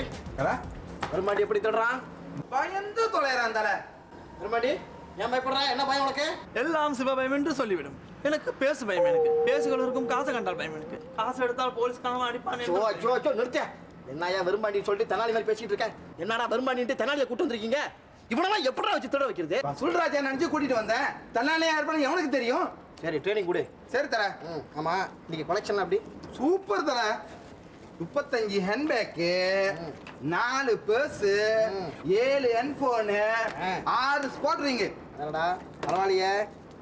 தல பெருமாடி எப்படி திடுறான் பயந்து தொலைறான் தல பெருமாடி ஏன் பயப்படுற என்ன பயம் உனக்கு எல்லாம் சிவ பயம் என்று சொல்லிவிடும் எனக்கு பேசு பயம் எனக்கு பேசுகளுக்கும் காசு கண்டால் பயம் எனக்கு காசு எடுத்தால் போலீஸ் காணாம அடிப்பான் சோ சோ சோ நிறுத்தியா என்னையா வெறும்பாண்டி சொல்லிட்டு தெனாலி மாதிரி பேசிட்டு இருக்க என்னடா வெறும்பாண்டிட்டு தெனாலியை கூட்டு வந்திருக்கீங்க இவனெல்லாம் எப்படா வச்சு திட வைக்கிறது வசூல்ராஜா நினைச்சு கூட்டிட்டு வந்தேன் தன்னாலே இருப்பானு எவனுக்கு தெரியும் சரி ட்ரைனிங் கொடு சரி தல ம் ஆமா இன்னைக்கு கொலெக்ஷன் அப்படி சூப்பர் தல முப்பத்தஞ்சு ஹேண்ட்பேக்கு நாலு பர்ஸ் ஏழு ஹெட்போனு ஆ. ஆறு ஸ்பாட் ரிங்கு என்னடா பரவாயில்லையே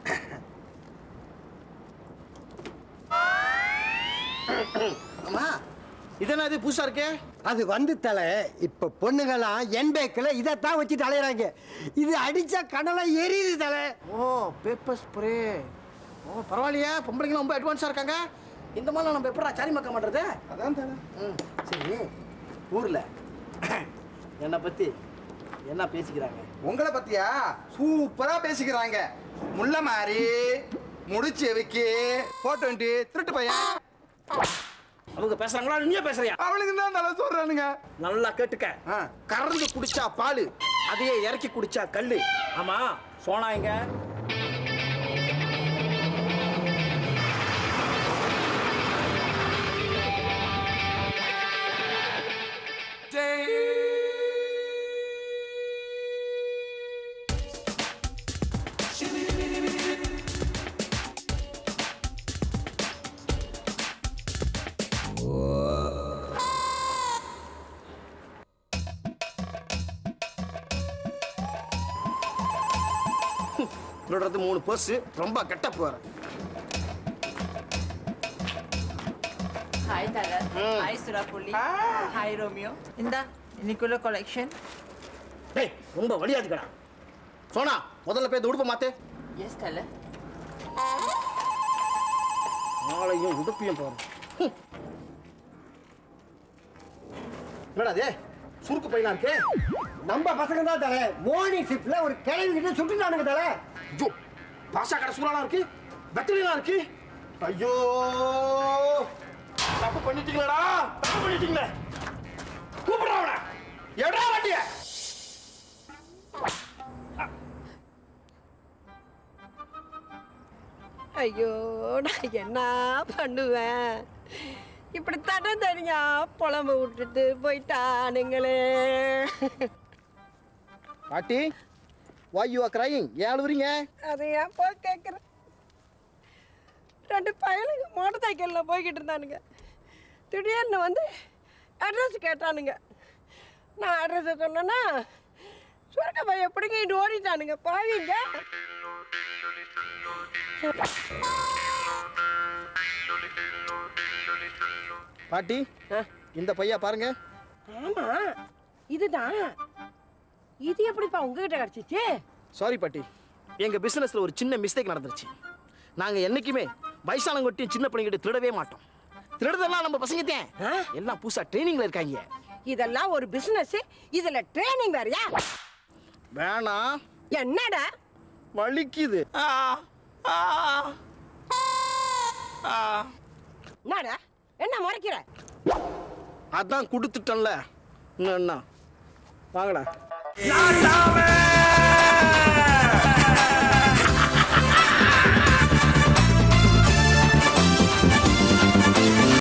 ஆமா இது என்னது புதுசா இருக்கே அது வந்து தலை இப்ப பொண்ணுங்களாம் என் பேக்கில் இதைத்தான் வச்சுட்டு அலையிறாங்க இது அடிச்சா கடலை எரியுது தலை ஓ பேப்பர் ஸ்ப்ரே ஓ பரவாயில்லையே பொம்பளைங்களும் ரொம்ப அட்வான்ஸாக இருக்காங்க இந்த மாதிரிலாம் நம்ம எப்படா சாரி மக்க மாட்டுறது அதான் தல ம் சரி ஊரில் என்னை பற்றி என்ன பேசிக்கிறாங்க உங்களை பத்தியா சூப்பரா பேசிக்கிறாங்க முள்ள மாதிரி முடிச்சு வைக்கி போட்டோ திருட்டு பையன் அவங்க பேசுறாங்களா நீயே பேசுறியா அவனுக்கு தான் தலை சொல்றானுங்க நல்லா கேட்டுக்க ஆ. கறந்து குடிச்சா பால் அதையே இறக்கி குடிச்சா கல்லு ஆமா சோனா எங்க விடுறது மூணு பர்ஸ் ரொம்ப கெட்ட போற Hi, Talat. Hi, Surapuli. Hi, Romeo. இந்தா இன்னைக்குள்ள collection. டேய் ரொம்ப வழியாதுக்கடா சோனா முதல்ல போய் இந்த உடுப்பை மாத்து Yes, Talat. நாளையும் உடுப்பையும் போறோம் என்னடா அது சுருக்கு பையனா இருக்கு நம்ம பசங்க தான் தலை மார்னிங் ஷிப்ட்ல ஒரு கிழவி கிட்ட சுட்டுட்டானுங்க தலை ஐயோ பாஷா கடை சூறாலாம் இருக்கு வெத்தலாம் இருக்கு ஐயோ தப்பு பண்ணிட்டீங்களடா தப்பு பண்ணிட்டீங்களே கூப்பிடுறா அவனை எடா வண்டிய ஐயோ நான் என்ன பண்ணுவேன் இப்படி தட தனியா புலம்ப விட்டுட்டு போயிட்டானுங்களே பாட்டி why you are crying ஏன் அழுவுறீங்க அதை ஏன் போய் கேட்குறேன் ரெண்டு பயலுங்க மோட்டர் சைக்கிளில் போய்கிட்டு இருந்தானுங்க திடீர்னு வந்து அட்ரஸ் கேட்டானுங்க நான் அட்ரஸை சொன்னேன்னா சுரக்க பையன் பிடிங்கிட்டு ஓடிட்டானுங்க பாவிங்க பாட்டி இந்த பையா பாருங்க ஆமா இதுதான் இது எப்படிப்பா உங்ககிட்ட கிடைச்சிச்சு சாரி பாட்டி எங்க பிசினஸ்ல ஒரு சின்ன மிஸ்டேக் நடந்துருச்சு நாங்க என்னைக்குமே வயசானவங்கட்டையும் சின்ன பிள்ளைங்கிட்ட திருடவே மாட்டோம் திருடுதெல்லாம் நம்ம பசங்க தான் எல்லாம் புதுசா ட்ரைனிங்ல இருக்காங்க இதெல்லாம் ஒரு பிசினஸ் இதுல ட்ரைனிங் வேறயா வேணாம் என்னடா வலிக்குது என்னடா என்ன முறைக்கிற அதான் கொடுத்துட்டேன்ல இன்னும் என்ன வாங்கடா நாட்டாமே